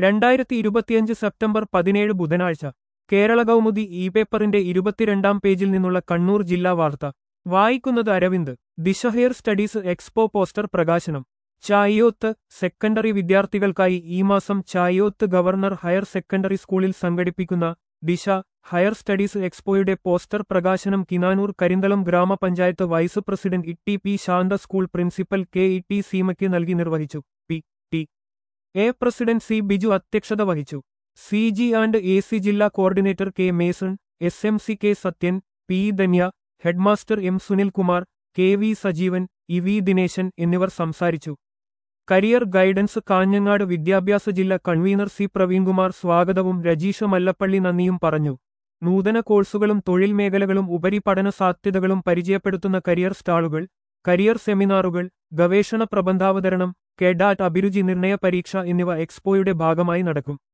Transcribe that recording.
രണ്ടായിരത്തി ഇരുപത്തിയഞ്ച് സെപ്റ്റംബർ പതിനേഴ് ബുധനാഴ്ച കേരള കൗമുദി ഇ പേപ്പറിന്റെ ഇരുപത്തിരണ്ടാം പേജിൽ നിന്നുള്ള കണ്ണൂർ ജില്ലാ വാർത്ത വായിക്കുന്നത് അരവിന്ദ് ദിശ ഹെയർ സ്റ്റഡീസ് എക്സ്പോ പോസ്റ്റർ പ്രകാശനം ചായോത്ത് സെക്കൻഡറി വിദ്യാർത്ഥികൾക്കായി ഈ മാസം ചായോത്ത് ഗവർണർ ഹയർ സെക്കൻഡറി സ്കൂളിൽ സംഘടിപ്പിക്കുന്ന ദിശ ഹയർ സ്റ്റഡീസ് എക്സ്പോയുടെ പോസ്റ്റർ പ്രകാശനം കിനാനൂർ കരിന്തളം ഗ്രാമപഞ്ചായത്ത് vice president E T P Shantha school principal K E T സീമയ്ക്ക് നൽകി നിർവഹിച്ചു P T A president C Biju അധ്യക്ഷത വഹിച്ചു C G and A C ജില്ലാ coordinator K Mason S M C K Sathyan P Dhanya headmaster M Sunilkumar K V Sajeevan E V Dineshan എന്നിവർ സംസാരിച്ചു career guidance Kanhangad വിദ്യാഭ്യാസ ജില്ലാ കൺവീനർ സി പ്രവീൺകുമാർ സ്വാഗതവും രജീഷ മല്ലപ്പള്ളി നന്ദിയും പറഞ്ഞു നൂതന കോഴ്സുകളും തൊഴിൽ മേഖലകളും ഉപരിപഠന സാധ്യതകളും പരിചയപ്പെടുത്തുന്ന കരിയർ സ്റ്റാളുകൾ കരിയർ സെമിനാറുകൾ ഗവേഷണ പ്രബന്ധാവതരണം കെഡാറ്റ് അഭിരുചി നിർണയ പരീക്ഷ എന്നിവ എക്സ്പോയുടെ ഭാഗമായി നടക്കും